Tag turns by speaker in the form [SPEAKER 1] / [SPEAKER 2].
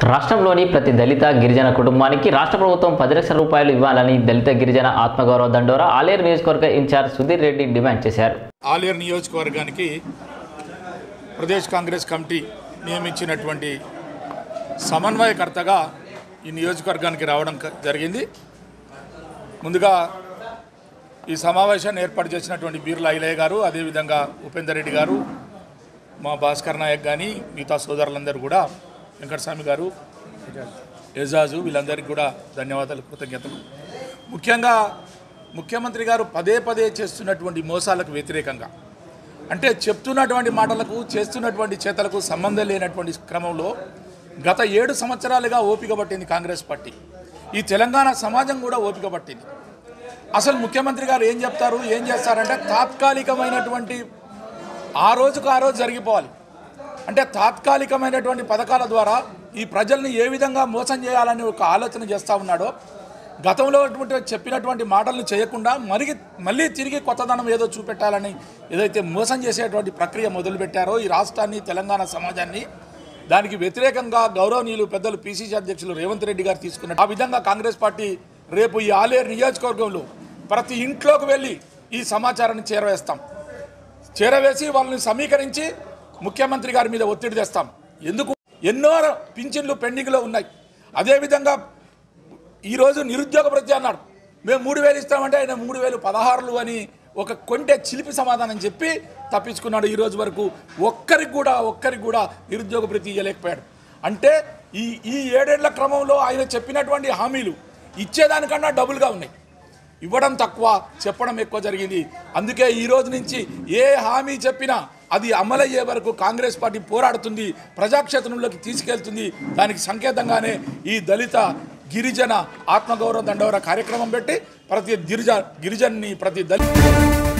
[SPEAKER 1] రాష్ట్రంలోని ప్రతి దళిత గిరిజన కుటుంబానికి రాష్ట్ర ప్రభుత్వం పది లక్షల రూపాయలు ఇవ్వాలని దళిత గిరిజన ఆత్మగౌరవ దండోరా ఆలేరు నియోజకవర్గ ఇన్ఛార్జ్ సుధీర్ రెడ్డి డిమాండ్ చేశారు
[SPEAKER 2] ఆలేరు నియోజకవర్గానికి ప్రదేశ్ కాంగ్రెస్ కమిటీ నియమించినటువంటి సమన్వయకర్తగా ఈ నియోజకవర్గానికి రావడం క- జరిగింది ముందుగా ఈ సమావేశాన్ని ఏర్పాటు చేసినటువంటి బీర్ల ఐలయ్య గారు అదేవిధంగా ఉపేందర్ రెడ్డి గారు మా భాస్కర్ నాయక్ కానీ మిగతా సోదరులందరూ కూడా వెంకటస్వామి గారు ఎజాజు వీళ్ళందరికీ కూడా ధన్యవాదాలు కృతజ్ఞతలు ముఖ్యంగా ముఖ్యమంత్రి గారు పదే పదే చేస్తున్నటువంటి మోసాలకు వ్యతిరేకంగా అంటే చెప్తున్నటువంటి మాటలకు చేస్తున్నటువంటి చేతలకు సంబంధం లేనటువంటి క్రమంలో గత ఏడు సంవత్సరాలుగా ఓపిక పట్టింది కాంగ్రెస్ పార్టీ ఈ తెలంగాణ సమాజం కూడా ఓపిక పట్టింది అసలు ముఖ్యమంత్రి గారు ఏం చెప్తారు ఏం చేస్తారంటే తాత్కాలికమైనటువంటి ఆ రోజుకు ఆ రోజు జరిగిపోవాలి అంటే తాత్కాలికమైనటువంటి పథకాల ద్వారా ఈ ప్రజల్ని ఏ విధంగా మోసం చేయాలని ఒక ఆలోచన చేస్తూ ఉన్నాడో గతంలో అటువంటి చెప్పినటువంటి మాటలను చేయకుండా మరిగి మళ్ళీ తిరిగి కొత్తదనం ఏదో చూపెట్టాలని ఏదైతే మోసం చేసేటువంటి ప్రక్రియ మొదలుపెట్టారో ఈ రాష్ట్రాన్ని తెలంగాణ సమాజాన్ని దానికి వ్యతిరేకంగా గౌరవనీయులు పెద్దలు పిసిసి అధ్యక్షులు రేవంత్ రెడ్డి గారు తీసుకున్న ఆ విధంగా కాంగ్రెస్ పార్టీ రేపు ఈ ఆలేరు నియోజకవర్గంలో ప్రతి ఇంట్లోకి వెళ్ళి ఈ సమాచారాన్ని చేరవేస్తాం చేరవేసి వాళ్ళని సమీకరించి ముఖ్యమంత్రి గారి మీద ఒత్తిడి తెస్తాం ఎందుకు ఎన్నో పింఛన్లు పెండింగ్లో ఉన్నాయి అదేవిధంగా ఈరోజు నిరుద్యోగ ప్రతి అన్నాడు మేము మూడు వేలు ఇస్తామంటే ఆయన మూడు వేలు పదహారులు అని ఒక కొంటే చిలిపి సమాధానం చెప్పి తప్పించుకున్నాడు ఈ రోజు వరకు ఒక్కరికి కూడా ఒక్కరికి కూడా నిరుద్యోగ ప్రతి ఇవ్వలేకపోయాడు అంటే ఈ ఈ ఏడేళ్ల క్రమంలో ఆయన చెప్పినటువంటి హామీలు ఇచ్చేదానికన్నా డబుల్గా ఉన్నాయి ఇవ్వడం తక్కువ చెప్పడం ఎక్కువ జరిగింది అందుకే ఈ రోజు నుంచి ఏ హామీ చెప్పినా అది అమలయ్యే వరకు కాంగ్రెస్ పార్టీ పోరాడుతుంది ప్రజాక్షేత్రంలోకి తీసుకెళ్తుంది దానికి సంకేతంగానే ఈ దళిత గిరిజన ఆత్మగౌరవ దండోర కార్యక్రమం పెట్టి ప్రతి గిరిజ గిరిజన్ని ప్రతి దళిత